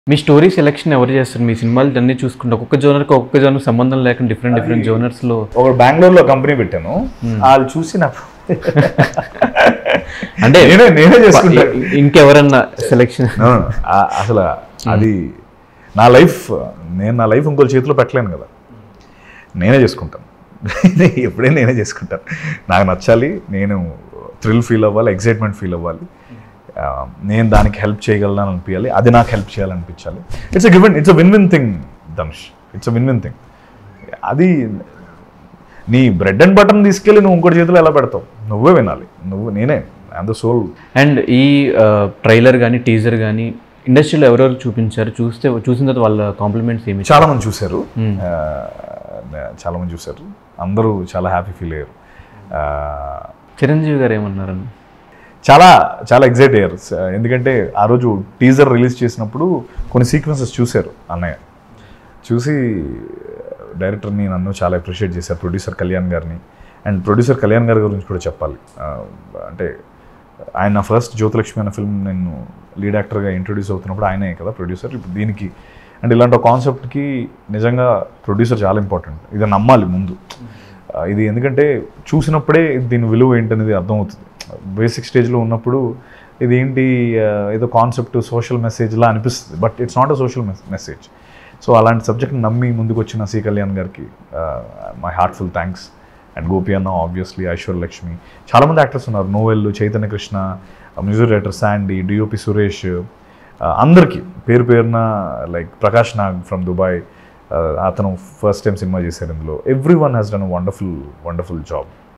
మీ story selection ఎవరు చేస్తారు మీ సినిమాలు అన్ని చూసుకుంటే ఒక్కొక్క జోనర్కి ఒక్కొక్క జోనర్ సంబంధం లేకుండా డిఫరెంట్ డిఫరెంట్ జోనర్స్లో ఒక బెంగళూరులో కంపెనీ పెట్టాను వాళ్ళు చూసి నాకు అంటే నేనే నేనే చేసుకుంటాను ఇంకెవరన్నా సెలెక్షన్ No, no, no. ఆ- అసలు అది నా లైఫ్ నేను నా లైఫ్ ఇంకో చేతిలో పెట్టలేను కదా నేనే చేసుకుంటాను ఎప్పుడైనా నేనే చేసుకుంటాను నాకు నచ్చాలి నేను థ్రిల్ ఫీల్ అవ్వాలి ఎక్సైట్మెంట్ ఫీల్ అవ్వాలి ఆ, నేను దానికి హెల్ప్ చేయగలను అనిపించాలి అది నాకు హెల్ప్ చేయాలనిపించాలి it's a given it's a win win thing Dhanush it's a win win thing అది నీ బ్రెడ్ అండ్ బటన్ తీసుకెళ్ళి నువ్వు ఇంకోటి చేతిలో ఎలా పెడతావు నువ్వే వినాలి నువ్వు నేనే ఐమ్ ద సోల్ అండ్ ఈ ట్రైలర్ కానీ టీజర్ కానీ ఇండస్ట్రీలో ఎవరెవరు చూపించారు చూస్తే చూసిన తర్వాత వాళ్ళ కాంప్లిమెంట్స్ ఏమి చాలా మంది చూశారు ఆ, చాలా మంది చూశారు అందరూ చాలా హ్యాపీ ఫీల్ అయ్యారు ఆ, చిరంజీవి గారు ఏమన్నారని చాలా చాలా ఎగ్జైట్ అయ్యారు స- ఎందుకంటే ఆ రోజు టీజర్ రిలీజ్ చేసినప్పుడు కొన్ని సీక్వెన్సెస్ చూశారు అన్నయ్య చూసి డైరెక్టర్ని నన్ను చాలా అప్రిషియేట్ చేశారు ప్రొడ్యూసర్ కళ్యాణ్ గారిని అండ్ ప్రొడ్యూసర్ కళ్యాణ్ గారి గురించి కూడా చెప్పాలి ఆ, అంటే ఆయన నా ఫస్ట్ జ్యోతిలక్ష్మి అనే ఫిల్మ్ నేను లీడ్ యాక్టర్గా ఇంట్రొడ్యూస్ అవుతున్నప్పుడు ఆయనే కదా ప్రొడ్యూసర్ ఇప్పుడు దీనికి అండ్ ఇలాంటి ఒక కాన్సెప్ట్కి నిజంగా ప్రొడ్యూసర్ చాలా ఇంపార్టెంట్ ఇది నమ్మాలి ముందు ఆ, ఇది ఎందుకంటే చూసినప్పుడే దీని విలువ ఏంటనేది అర్థమవుతుంది బేసిక్ స్టేజ్లో ఉన్నప్పుడు ఇది ఏంటి ఆ, ఏదో కాన్సెప్ట్ సోషల్ మెసేజ్లా అనిపిస్తుంది but it's not a social message so అలాంటి సబ్జెక్ట్ని నమ్మి ముందుకు వచ్చిన సి కళ్యాణ్ గారికి my heartful thanks and Gopi అన్న ఆబ్వియస్లీ ఐశ్వర్ లక్ష్మి చాలామంది యాక్టర్స్ ఉన్నారు Noel Chaitanya Krishna music director Sandy DOP Suresh ఆ, అందరికీ పేరు పేరున like Prakash Nag from Dubai అతను ఫస్ట్ టైం సినిమా చేశారు ఇందులో everyone has done wonderful wonderful job